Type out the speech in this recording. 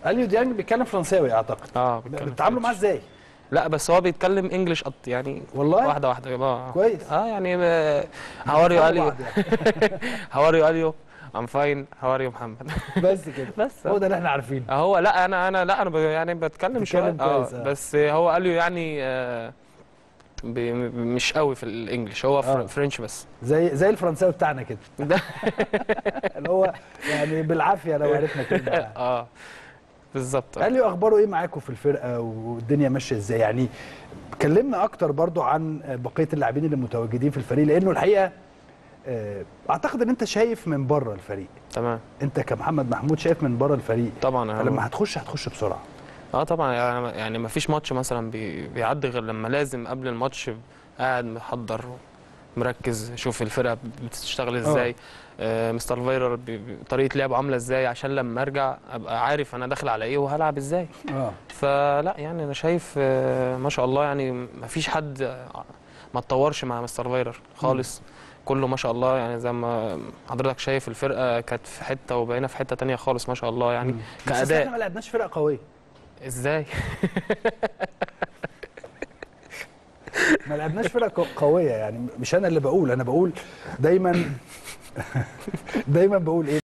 اليو ديانج بيتكلم فرنساوي اعتقد اه بيتكلم بتتعاملوا معاه فرنش. ازاي لا بس هو بيتكلم انجلش قط يعني والله؟ واحده واحده اه كويس. اه يعني هاو ار يو اليو بعض يعني. هاو ار يو اليو ام فاين هاو ار يو محمد بس كده بس هو ده اللي احنا عارفينه هو لا انا انا لا انا ب- يعني بتكلم شويه بتتكلم كويس، آه. بس هو قال له يعني آه ب- مش قوي في الانجليش هو فر- آه. فرنش بس زي زي الفرنساوي بتاعنا كده ده اللي هو يعني بالعافيه لو عرفنا كلمه يعني. اه بالظبط اليو اخباره ايه معاكم في الفرقه والدنيا ماشيه ازاي يعني كلمنا اكتر برضو عن بقيه اللاعبين اللي متواجدين في الفريق لانه الحقيقه آه، اعتقد ان انت شايف من بره الفريق تمام انت كمحمد محمود شايف من بره الفريق طبعا أنا- فلما هتخش هتخش بسرعه اه طبعا يعني يعني ما فيش ماتش مثلا بي- بيعدي غير لما لازم قبل الماتش قاعد محضر مركز شوف الفرقه بتشتغل ازاي آه مستر فايرر بي- بي- طريقه لعبه عامله ازاي عشان لما ارجع ابقى عارف انا داخل على ايه وهلعب ازاي اه فلا يعني انا شايف آه ما شاء الله يعني ما فيش حد آه، ما اتطورش مع مستر فايرر خالص كله ما شاء الله يعني زي ما حضرتك شايف الفرقه كانت في حته وبقينا في حته تانية خالص ما شاء الله يعني بس أصل كاداء احنا ما لعبناش فرقه قويه ازاي ما لعبناش فرقه ق- قويه يعني مش انا اللي بقول انا بقول دايما دايما بقول ايه